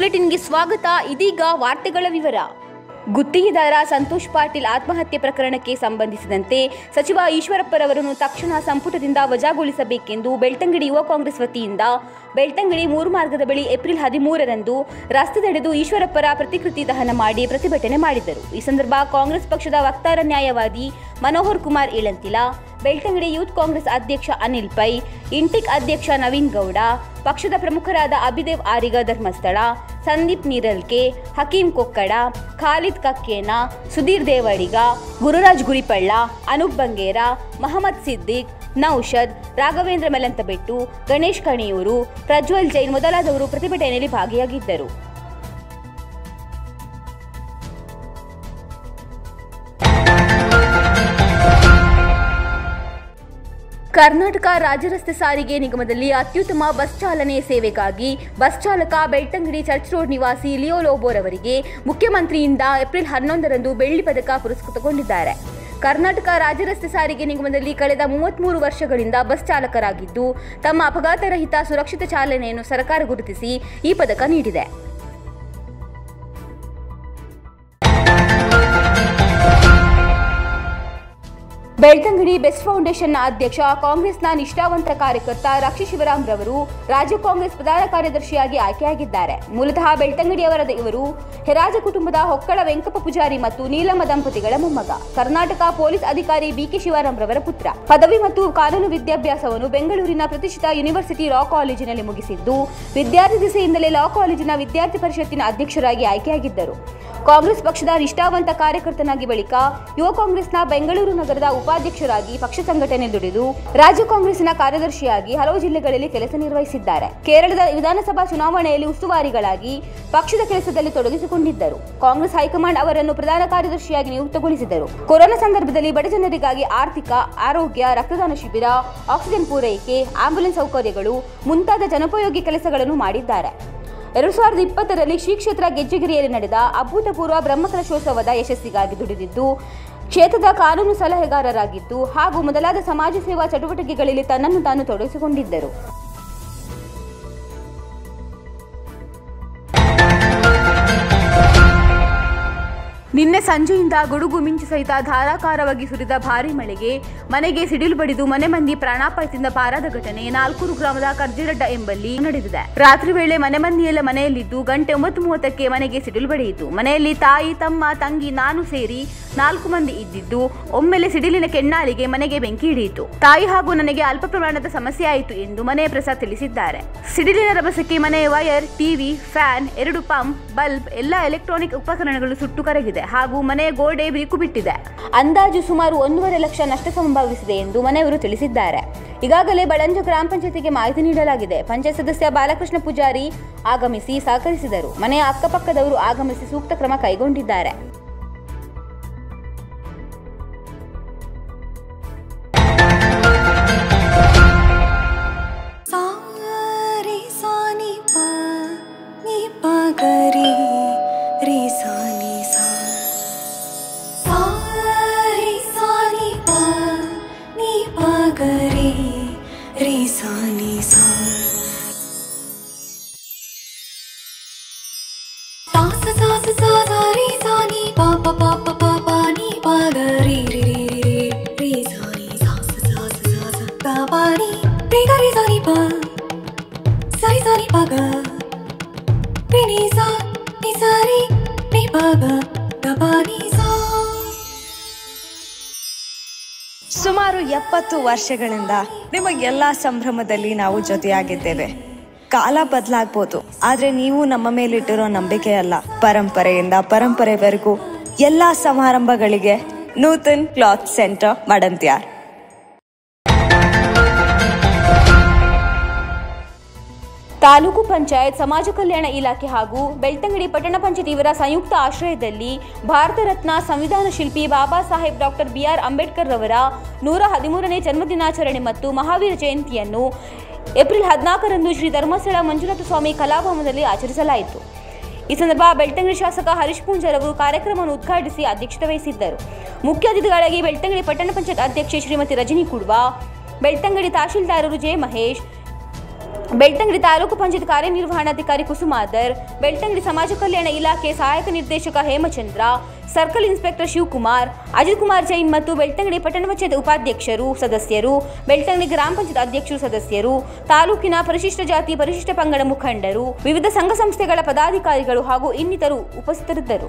ಬುಲೆಟಿನ್ಗೆ ಸ್ವಾಗತ ಇದೀಗ ವಾರ್ತೆಗಳ ವಿವರ ಗುತ್ತಿಗೆದಾರ ಸಂತೋಷ್ ಪಾಟೀಲ್ ಆತ್ಮಹತ್ಯೆ ಪ್ರಕರಣಕ್ಕೆ ಸಂಬಂಧಿಸಿದಂತೆ ಸಚಿವ ಈಶ್ವರಪ್ಪರವರನ್ನು ತಕ್ಷಣ ಸಂಪುಟದಿಂದ ವಜಾಗೊಳಿಸಬೇಕೆಂದು ಬೆಳ್ತಂಗಡಿ ಯುವ ಕಾಂಗ್ರೆಸ್ ವತಿಯಿಂದ ಬೆಳ್ತಂಗಡಿ ಮೂರು ಮಾರ್ಗದ ಬಳಿ ಏಪ್ರಿಲ್ ಹದಿಮೂರರಂದು ರಸ್ತೆ ತಡೆದು ಈಶ್ವರಪ್ಪರ ಪ್ರತಿಕೃತಿ ದಹನ ಮಾಡಿ ಪ್ರತಿಭಟನೆ ಮಾಡಿದರು ಈ ಸಂದರ್ಭ ಕಾಂಗ್ರೆಸ್ ಪಕ್ಷದ ವಕ್ತಾರ ನ್ಯಾಯವಾದಿ ಮನೋಹರ್ ಕುಮಾರ್ ಇಳಂತಿಲ ಬೆಳ್ತಂಗಡಿ ಯೂತ್ ಕಾಂಗ್ರೆಸ್ ಅಧ್ಯಕ್ಷ ಅನಿಲ್ ಪೈ ಇಂಟಿಕ್ ಅಧ್ಯಕ್ಷ ನವೀನ್ ಗೌಡ ಪಕ್ಷದ ಪ್ರಮುಖರಾದ ಅಭಿದೇವ್ ಆರಿಗ ಧರ್ಮಸ್ಥಳ ಸಂದೀಪ್ ನೀರಲ್ಕೆ ಹಕೀಂ ಕೊಕ್ಕಡ ಖಾಲಿದ್ ಕಕ್ಕೇನ ಸುಧೀರ್ ದೇವಡಿಗ ಗುರುರಾಜ್ ಗುರಿಪಳ್ಳ ಅನೂಪ್ ಬಂಗೇರ ಮಹಮ್ಮದ್ ಸಿದ್ದಿಕ್ ನೌಷದ್ ರಾಘವೇಂದ್ರ ಮೆಲಂತಬೆಟ್ಟು ಗಣೇಶ್ ಕಣಿಯೂರು ಪ್ರಜ್ವಲ್ ಜೈನ್ ಮೊದಲಾದವರು ಪ್ರತಿಭಟನೆಯಲ್ಲಿ ಭಾಗಿಯಾಗಿದ್ದರು ಕರ್ನಾಟಕ ರಾಜ್ಯ ರಸ್ತೆ ಸಾರಿಗೆ ನಿಗಮದಲ್ಲಿ ಅತ್ಯುತ್ತಮ ಬಸ್ ಚಾಲನೆ ಸೇವೆಗಾಗಿ ಬಸ್ ಚಾಲಕ ಬೆಳ್ತಂಗಡಿ ಚರ್ಚ್ ರೋಡ್ ನಿವಾಸಿ ಲಿಯೋ ಲೋಬೋರ್ ಅವರಿಗೆ ಮುಖ್ಯಮಂತ್ರಿಯಿಂದ ಏಪ್ರಿಲ್ ಹನ್ನೊಂದರಂದು ಬೆಳ್ಳಿ ಪದಕ ಪುರಸ್ಕೃತಗೊಂಡಿದ್ದಾರೆ ಕರ್ನಾಟಕ ರಾಜ್ಯ ರಸ್ತೆ ಸಾರಿಗೆ ನಿಗಮದಲ್ಲಿ ಕಳೆದ ಮೂವತ್ಮೂರು ವರ್ಷಗಳಿಂದ ಬಸ್ ಚಾಲಕರಾಗಿದ್ದು ತಮ್ಮ ಅಪಘಾತರಹಿತ ಸುರಕ್ಷಿತ ಚಾಲನೆಯನ್ನು ಸರ್ಕಾರ ಗುರುತಿಸಿ ಈ ಪದಕ ನೀಡಿದೆ ಬೆಳ್ತಂಗಡಿ ಬೆಸ್ಟ್ ಫೌಂಡೇಶನ್ನ ಅಧ್ಯಕ್ಷ ಕಾಂಗ್ರೆಸ್ನ ನಿಷ್ಠಾವಂತ ಕಾರ್ಯಕರ್ತ ರಾಕ್ಷಿ ಶಿವರಾಮ್ ರವರು ರಾಜ್ಯ ಕಾಂಗ್ರೆಸ್ ಪ್ರಧಾನ ಕಾರ್ಯದರ್ಶಿಯಾಗಿ ಆಯ್ಕೆಯಾಗಿದ್ದಾರೆ ಮೂಲತಃ ಬೆಳ್ತಂಗಡಿಯವರದ ಇವರು ಹೆರಾಜ ಕುಟುಂಬದ ಹೊಕ್ಕಳ ವೆಂಕಪ್ಪ ಪೂಜಾರಿ ಮತ್ತು ನೀಲಮ್ಮ ದಂಪತಿಗಳ ಮೊಮ್ಮಗ ಕರ್ನಾಟಕ ಪೊಲೀಸ್ ಅಧಿಕಾರಿ ಬಿಕೆ ಶಿವರಾಮ್ ರವರ ಪುತ್ರ ಪದವಿ ಮತ್ತು ಕಾನೂನು ವಿದ್ಯಾಭ್ಯಾಸವನ್ನು ಬೆಂಗಳೂರಿನ ಪ್ರತಿಷ್ಠಿತ ಯೂನಿವರ್ಸಿಟಿ ಲಾ ಕಾಲೇಜಿನಲ್ಲಿ ಮುಗಿಸಿದ್ದು ವಿದ್ಯಾರ್ಥಿ ದಿಸೆಯಿಂದಲೇ ಲಾ ಕಾಲೇಜಿನ ವಿದ್ಯಾರ್ಥಿ ಪರಿಷತ್ತಿನ ಅಧ್ಯಕ್ಷರಾಗಿ ಆಯ್ಕೆಯಾಗಿದ್ದರು ಕಾಂಗ್ರೆಸ್ ಪಕ್ಷದ ನಿಷ್ಠಾವಂತ ಕಾರ್ಯಕರ್ತನಾಗಿ ಬಳಿಕ ಯುವ ಕಾಂಗ್ರೆಸ್ನ ಬೆಂಗಳೂರು ನಗರದ ಉಪಾಧ್ಯಕ್ಷರಾಗಿ ಪಕ್ಷ ಸಂಘಟನೆ ದುಡಿದು ರಾಜ್ಯ ಕಾಂಗ್ರೆಸ್ಸಿನ ಕಾರ್ಯದರ್ಶಿಯಾಗಿ ಹಲವು ಜಿಲ್ಲೆಗಳಲ್ಲಿ ಕೆಲಸ ನಿರ್ವಹಿಸಿದ್ದಾರೆ ಕೇರಳದ ವಿಧಾನಸಭಾ ಚುನಾವಣೆಯಲ್ಲಿ ಉಸ್ತುವಾರಿಗಳಾಗಿ ಪಕ್ಷದ ಕೆಲಸದಲ್ಲಿ ತೊಡಗಿಸಿಕೊಂಡಿದ್ದರು ಕಾಂಗ್ರೆಸ್ ಹೈಕಮಾಂಡ್ ಅವರನ್ನು ಪ್ರಧಾನ ಕಾರ್ಯದರ್ಶಿಯಾಗಿ ನಿಯುಕ್ತಗೊಳಿಸಿದರು ಕೊರೋನಾ ಸಂದರ್ಭದಲ್ಲಿ ಬಡಜನರಿಗಾಗಿ ಆರ್ಥಿಕ ಆರೋಗ್ಯ ರಕ್ತದಾನ ಶಿಬಿರ ಆಕ್ಸಿಜನ್ ಪೂರೈಕೆ ಆಂಬ್ಯುಲೆನ್ಸ್ ಸೌಕರ್ಯಗಳು ಮುಂತಾದ ಜನೋಪಯೋಗಿ ಕೆಲಸಗಳನ್ನು ಮಾಡಿದ್ದಾರೆ ಎರಡು ಸಾವಿರದ ಇಪ್ಪತ್ತರಲ್ಲಿ ಶ್ರೀ ಕ್ಷೇತ್ರ ಗೆಜ್ಜೆಗಿರಿಯಲ್ಲಿ ನಡೆದ ಅಭೂತಪೂರ್ವ ಬ್ರಹ್ಮಕಲಶೋತ್ಸವದ ಯಶಸ್ಸಿಗಾಗಿ ದುಡಿದಿದ್ದು ಕ್ಷೇತ್ರದ ಕಾನೂನು ಸಲಹೆಗಾರರಾಗಿದ್ದು ಹಾಗೂ ಮೊದಲಾದ ಸಮಾಜ ಸೇವಾ ಚಟುವಟಿಕೆಗಳಲ್ಲಿ ತನ್ನನ್ನು ತಾನು ತೊಡಗಿಸಿಕೊಂಡಿದ್ದರು ನಿನ್ನೆ ಸಂಜೆಯಿಂದ ಗುಡುಗು ಮಿಂಚು ಸಹಿತ ಧಾರಾಕಾರವಾಗಿ ಸುರಿದ ಭಾರೀ ಮಳೆಗೆ ಮನೆಗೆ ಸಿಡಿಲು ಬಡಿದು ಮನೆ ಮಂದಿ ಪ್ರಾಣಾಪಾಯದಿಂದ ಪಾರಾದ ಘಟನೆ ನಾಲ್ಕೂರು ಗ್ರಾಮದ ಕರ್ಜಿರಡ್ಡ ಎಂಬಲ್ಲಿ ನಡೆದಿದೆ ರಾತ್ರಿ ವೇಳೆ ಮನೆ ಮಂದಿಯೆಲ್ಲ ಮನೆಯಲ್ಲಿದ್ದು ಗಂಟೆ ಒಂಬತ್ತು ಮೂವತ್ತಕ್ಕೆ ಮನೆಗೆ ಸಿಡಿಲು ಬಡಿಯಿತು ಮನೆಯಲ್ಲಿ ತಾಯಿ ತಮ್ಮ ತಂಗಿ ನಾನು ಸೇರಿ ನಾಲ್ಕು ಮಂದಿ ಇದ್ದಿದ್ದು ಒಮ್ಮೆಲೆ ಸಿಡಿಲಿನ ಕೆನ್ನಾಲಿಗೆ ಮನೆಗೆ ಬೆಂಕಿ ಹಿಡಿಯಿತು ತಾಯಿ ಹಾಗೂ ನನಗೆ ಅಲ್ಪ ಪ್ರಮಾಣದ ಸಮಸ್ಯೆ ಆಯಿತು ಎಂದು ಮನೆಯ ಪ್ರಸಾದ್ ತಿಳಿಸಿದ್ದಾರೆ ಸಿಡಿಲಿನ ರಭಸಕ್ಕೆ ಮನೆಯ ವಯರ್ ಟಿವಿ ಫ್ಯಾನ್ ಎರಡು ಪಂಪ್ ಬಲ್ಬ್ ಎಲ್ಲ ಎಲೆಕ್ಟ್ರಾನಿಕ್ ಉಪಕರಣಗಳು ಸುಟ್ಟು ಕರಗಿದೆ ಹಾಗೂ ಮನೆಯ ಗೋಡೆ ಬಿರುಕು ಬಿಟ್ಟಿದೆ ಅಂದಾಜು ಸುಮಾರು ಒಂದೂವರೆ ಲಕ್ಷ ನಷ್ಟ ಸಂಭವಿಸಿದೆ ಎಂದು ಮನೆಯವರು ತಿಳಿಸಿದ್ದಾರೆ ಈಗಾಗಲೇ ಬಳಂಜ ಗ್ರಾಮ ಪಂಚಾಯತಿಗೆ ಮಾಹಿತಿ ನೀಡಲಾಗಿದೆ ಪಂಚಾಯತ್ ಸದಸ್ಯ ಬಾಲಕೃಷ್ಣ ಪೂಜಾರಿ ಆಗಮಿಸಿ ಸಹಕರಿಸಿದರು ಮನೆಯ ಅಕ್ಕಪಕ್ಕದವರು ಆಗಮಿಸಿ ಸೂಕ್ತ ಕ್ರಮ ಕೈಗೊಂಡಿದ್ದಾರೆ सा रे सा नि प नि प ग रे रे सा नि सा सा रे सा नि प नि प ग रे रे सा नि सा सा सा सा सा सा सा रे सा नि प प प प प प नि प ग रे रे रे रे रे रे सा नि सा सा सा सा सा सा ग प नि रे ग रे सा नि प सा रे सा नि प ग रे नि सा नि सा रे नि प ग ग प नि सा ಸುಮಾರು ಎಪ್ಪತ್ತು ವರ್ಷಗಳಿಂದ ನಿಮಗೆಲ್ಲ ಸಂಭ್ರಮದಲ್ಲಿ ನಾವು ಜೊತೆಯಾಗಿದ್ದೇವೆ ಕಾಲ ಬದಲಾಗ್ಬೋದು ಆದ್ರೆ ನೀವು ನಮ್ಮ ಮೇಲಿಟ್ಟಿರೋ ನಂಬಿಕೆ ಅಲ್ಲ ಪರಂಪರೆಯಿಂದ ಪರಂಪರೆವರೆಗೂ ಎಲ್ಲಾ ಸಮಾರಂಭಗಳಿಗೆ ನೂತನ್ ಕ್ಲಾತ್ ಸೆಂಟರ್ ಮಡಂತ್ಯಾರ್ ತಾಲೂಕು ಪಂಚಾಯತ್ ಸಮಾಜ ಕಲ್ಯಾಣ ಇಲಾಖೆ ಹಾಗೂ ಬೆಳ್ತಂಗಡಿ ಪಟ್ಟಣ ಪಂಚಾಯತ್ ಇವರ ಸಂಯುಕ್ತ ಆಶ್ರಯದಲ್ಲಿ ಭಾರತ ರತ್ನ ಸಂವಿಧಾನ ಶಿಲ್ಪಿ ಬಾಬಾ ಸಾಹೇಬ್ ಡಾಕ್ಟರ್ ಬಿಆರ್ ಅಂಬೇಡ್ಕರ್ ರವರ ನೂರ ಹದಿಮೂರನೇ ಜನ್ಮದಿನಾಚರಣೆ ಮತ್ತು ಮಹಾವೀರ ಜಯಂತಿಯನ್ನು ಏಪ್ರಿಲ್ ಹದಿನಾಲ್ಕರಂದು ಶ್ರೀ ಧರ್ಮಸ್ಥಳ ಮಂಜುನಾಥ ಸ್ವಾಮಿ ಕಲಾಭವನದಲ್ಲಿ ಆಚರಿಸಲಾಯಿತು ಈ ಸಂದರ್ಭ ಬೆಳ್ತಂಗಡಿ ಶಾಸಕ ಹರೀಶ್ ಪೂಂಜರ್ ಅವರು ಕಾರ್ಯಕ್ರಮವನ್ನು ಉದ್ಘಾಟಿಸಿ ಅಧ್ಯಕ್ಷತೆ ವಹಿಸಿದ್ದರು ಮುಖ್ಯ ಅತಿಥಿಗಳಾಗಿ ಬೆಳ್ತಂಗಡಿ ಪಟ್ಟಣ ಪಂಚಾಯತ್ ಅಧ್ಯಕ್ಷೆ ಶ್ರೀಮತಿ ರಜನಿ ಕುಡ್ವಾ ಬೆಳ್ತಂಗಡಿ ತಹಶೀಲ್ದಾರರು ಜೆ ಮಹೇಶ್ ಬೆಳ್ತಂಗಡಿ ತಾಲೂಕು ಪಂಚಾಯತ್ ಕಾರ್ಯನಿರ್ವಹಣಾಧಿಕಾರಿ ಕುಸುಮಾದರ್ ಬೆಳ್ತಂಗಡಿ ಸಮಾಜ ಕಲ್ಯಾಣ ಇಲಾಖೆ ಸಹಾಯಕ ನಿರ್ದೇಶಕ ಹೇಮಚಂದ್ರ ಸರ್ಕಲ್ ಇನ್ಸ್ಪೆಕ್ಟರ್ ಶಿವಕುಮಾರ್ ಅಜಿತ್ ಕುಮಾರ್ ಜೈನ್ ಮತ್ತು ಬೆಳ್ತಂಗಡಿ ಪಟ್ಟಣ ಪಂಚಾಯತ್ ಉಪಾಧ್ಯಕ್ಷರು ಸದಸ್ಯರು ಬೆಳ್ತಂಗಡಿ ಗ್ರಾಮ ಪಂಚಾಯತ್ ಅಧ್ಯಕ್ಷರು ಸದಸ್ಯರು ತಾಲೂಕಿನ ಪರಿಶಿಷ್ಟ ಜಾತಿ ಪರಿಶಿಷ್ಟ ಪಂಗಡ ಮುಖಂಡರು ವಿವಿಧ ಸಂಘ ಸಂಸ್ಥೆಗಳ ಪದಾಧಿಕಾರಿಗಳು ಹಾಗೂ ಇನ್ನಿತರು ಉಪಸ್ಥಿತರಿದ್ದರು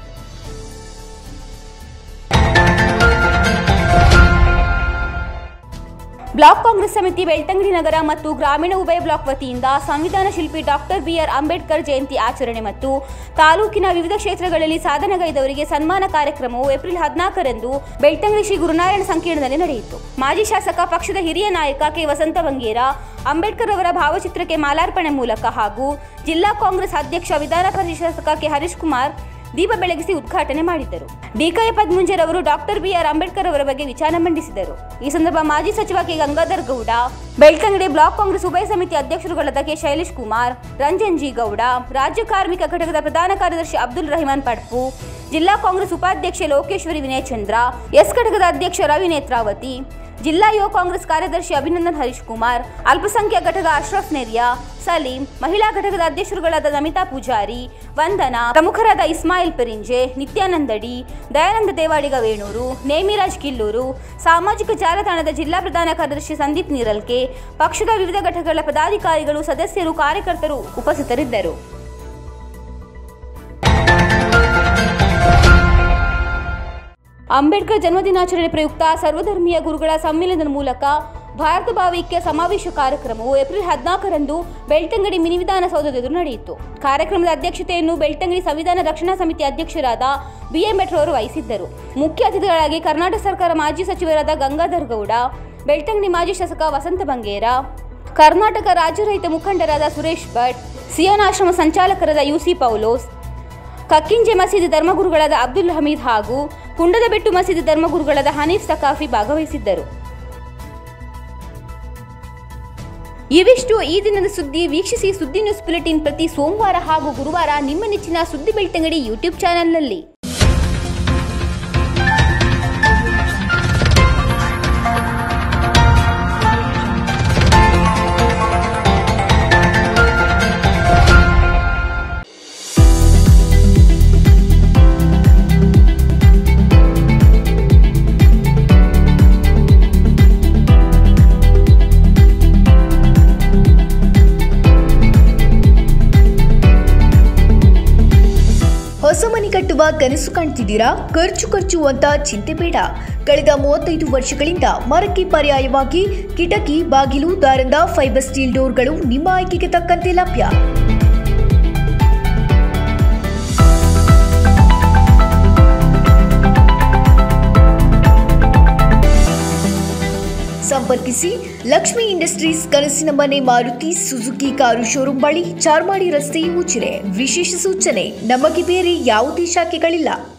ಬ್ಲಾಕ್ ಕಾಂಗ್ರೆಸ್ ಸಮಿತಿ ಬೆಳ್ತಂಗಡಿ ನಗರ ಮತ್ತು ಗ್ರಾಮೀಣ ಉಭಯ ಬ್ಲಾಕ್ ವತಿಯಿಂದ ಸಂವಿಧಾನ ಶಿಲ್ಪಿ ಡಾಕ್ಟರ್ ಬಿಆರ್ ಅಂಬೇಡ್ಕರ್ ಜಯಂತಿ ಆಚರಣೆ ಮತ್ತು ತಾಲೂಕಿನ ವಿವಿಧ ಕ್ಷೇತ್ರಗಳಲ್ಲಿ ಸಾಧನೆಗೈದವರಿಗೆ ಸನ್ಮಾನ ಕಾರ್ಯಕ್ರಮವು ಏಪ್ರಿಲ್ ಹದಿನಾಲ್ಕರಂದು ಬೆಳ್ತಂಗಡಿ ಶ್ರೀ ಗುರುನಾರಾಯಣ ಸಂಕೀರ್ಣದಲ್ಲಿ ನಡೆಯಿತು ಮಾಜಿ ಶಾಸಕ ಪಕ್ಷದ ಹಿರಿಯ ನಾಯಕ ಕೆ ವಸಂತ ಬಂಗೇರ ಅಂಬೇಡ್ಕರ್ ಅವರ ಭಾವಚಿತ್ರಕ್ಕೆ ಮಾಲಾರ್ಪಣೆ ಮೂಲಕ ಹಾಗೂ ಜಿಲ್ಲಾ ಕಾಂಗ್ರೆಸ್ ಅಧ್ಯಕ್ಷ ವಿಧಾನ ಪರಿಷತ್ ಶಾಸಕ ಕೆ ಹರೀಶ್ ಕುಮಾರ್ ದೀಪ ಬೆಳಗಿಸಿ ಉದ್ಘಾಟನೆ ಮಾಡಿದರು ಡಿಕೈ ಪದ್ಮುಂಜರ್ ಅವರು ಡಾಕ್ಟರ್ ಬಿಆರ್ ಅಂಬೇಡ್ಕರ್ ಅವರ ಬಗ್ಗೆ ವಿಚಾರ ಮಂಡಿಸಿದರು ಈ ಸಂದರ್ಭ ಮಾಜಿ ಸಚಿವ K Gangadhar Gowda Belthangady block Congress ಉಭಯ ಸಮಿತಿ ಅಧ್ಯಕ್ಷರುಗಳಾದ ಕೆ ಶೈಲೇಶ್ ಕುಮಾರ್ ರಂಜನ್ ಜಿ ಗೌಡ ರಾಜ್ಯ ಕಾರ್ಮಿಕ ಘಟಕದ ಪ್ರಧಾನ ಕಾರ್ಯದರ್ಶಿ ಅಬ್ದುಲ್ ರಹಿಮಾನ್ ಪಡ್ಪು ಜಿಲ್ಲಾ ಕಾಂಗ್ರೆಸ್ ಉಪಾಧ್ಯಕ್ಷೆ ಲೋಕೇಶ್ವರಿ ವಿನಯಚಂದ್ರ ಎಸ್ ಘಟಕದ ಅಧ್ಯಕ್ಷ ರವಿ ನೇತ್ರಾವತಿ ಜಿಲ್ಲಾ ಯುವ ಕಾಂಗ್ರೆಸ್ ಕಾರ್ಯದರ್ಶಿ ಅಭಿನಂದನ್ ಹರೀಶ್ ಕುಮಾರ್ ಅಲ್ಪಸಂಖ್ಯಾತ ಘಟಕ ಅಶ್ರಫ್ ನೆರಿಯಾ ಸಲೀಂ ಮಹಿಳಾ ಘಟಕದ ಅಧ್ಯಕ್ಷರುಗಳಾದ ನಮಿತಾ ಪೂಜಾರಿ ವಂದನಾ ಪ್ರಮುಖರಾದ ಇಸ್ಮಾಯಿಲ್ ಪೆರಿಂಜೆ ನಿತ್ಯಾನಂದಡಿ ದಯಾನಂದ ದೇವಾಡಿಗ ವೇಣೂರು ನೇಮಿರಾಜ್ ಕಿಲ್ಲೂರು ಸಾಮಾಜಿಕ ಜಾಲತಾಣದ ಜಿಲ್ಲಾ ಪ್ರಧಾನ ಕಾರ್ಯದರ್ಶಿ ಸಂದೀಪ್ ನೀರಲ್ಕೆ ಪಕ್ಷದ ವಿವಿಧ ಘಟಕಗಳ ಪದಾಧಿಕಾರಿಗಳು ಸದಸ್ಯರು ಕಾರ್ಯಕರ್ತರು ಉಪಸ್ಥಿತರಿದ್ದರು ಅಂಬೇಡ್ಕರ್ ಜನ್ಮದಿನಾಚರಣೆ ಪ್ರಯುಕ್ತ ಸರ್ವಧರ್ಮೀಯ ಗುರುಗಳ ಸಮ್ಮೇಳನದ ಮೂಲಕ ಭಾರತ ಭಾವೈಕ್ಯ ಸಮಾವೇಶ ಕಾರ್ಯಕ್ರಮವು ಏಪ್ರಿಲ್ ಹದಿನಾಲ್ಕರಂದು ಬೆಳ್ತಂಗಡಿ ಮಿನಿ ವಿಧಾನಸೌಧದ ಎದುರು ನಡೆಯಿತು ಕಾರ್ಯಕ್ರಮದ ಅಧ್ಯಕ್ಷತೆಯನ್ನು ಬೆಳ್ತಂಗಡಿ ಸಂವಿಧಾನ ರಕ್ಷಣಾ ಸಮಿತಿ ಅಧ್ಯಕ್ಷರಾದ ಬಿಎ ಮೆಟ್ರೋ ಅವರು ವಹಿಸಿದ್ದರು ಮುಖ್ಯ ಅತಿಥಿಗಳಾಗಿ ಕರ್ನಾಟಕ ಸರ್ಕಾರ ಮಾಜಿ ಸಚಿವರಾದ ಗಂಗಾಧರ್ ಗೌಡ ಬೆಳ್ತಂಗಡಿ ಮಾಜಿ ಶಾಸಕ ವಸಂತ ಬಂಗೇರ ಕರ್ನಾಟಕ ರಾಜ್ಯ ರಹಿತ ಮುಖಂಡರಾದ ಸುರೇಶ್ ಭಟ್ ಸಿಯೋನ್ ಆಶ್ರಮ ಸಂಚಾಲಕರಾದ ಯುಸಿ ಪೌಲೋಸ್ ಕಕ್ಕಿಂಜೆ ಮಸೀದಿ ಧರ್ಮಗುರುಗಳಾದ ಅಬ್ದುಲ್ ಹಮೀದ್ ಹಾಗೂ ಕುಂಡದಬೆಟ್ಟು ಮಸೀದಿ ಧರ್ಮಗುರುಗಳಾದ ಹನೀಫ್ ಸಕಾಫಿ ಭಾಗವಹಿಸಿದ್ದರು ಇವಿಷ್ಟು ಈ ದಿನದ ಸುದ್ದಿ ವೀಕ್ಷಿಸಿ ಸುದ್ದಿ ನ್ಯೂಸ್ ಬುಲೆಟಿನ್ ಪ್ರತಿ ಸೋಮವಾರ ಹಾಗೂ ಗುರುವಾರ ನಿಮ್ಮ ನೆಚ್ಚಿನ ಸುದ್ದಿ ಬೆಳ್ತಂಗಡಿ ಯೂಟ್ಯೂಬ್ ಚಾನೆಲ್ನಲ್ಲಿ ಹೊಸ ಮನೆ ಕಟ್ಟುವ ಕನಸು ಕಾಣ್ತಿದ್ದೀರಾ ಖರ್ಚು ಖರ್ಚು ಅಂತ ಚಿಂತೆ ಬೇಡ ಕಳೆದ ಮೂವತ್ತೈದು ವರ್ಷಗಳಿಂದ ಮರಕ್ಕೆ ಪರ್ಯಾಯವಾಗಿ ಕಿಟಕಿ ಬಾಗಿಲು ದಾರಂದ ಫೈಬರ್ ಸ್ಟೀಲ್ ಡೋರ್ಗಳು ನಿಮ್ಮ ಆಯ್ಕೆಗೆ ತಕ್ಕಂತೆ ಲಭ್ಯ ಸಂಪರ್ಕಿಸಿ ಲಕ್ಷ್ಮಿ ಇಂಡಸ್ಟ್ರೀಸ್ ಕನಸಿನ ಮನೆ ಮಾರುತಿ ಸುಜುಕಿ ಕಾರು ಶೋರೂಮ್ ಬಳಿ ಚಾರ್ಮಾಡಿ ರಸ್ತೆ ಉಚಿರೆ ವಿಶೇಷ ಸೂಚನೆ ನಮಗೆ ಬೇರೆ ಯಾವುದೇ ಶಾಖೆಗಳಿಲ್ಲ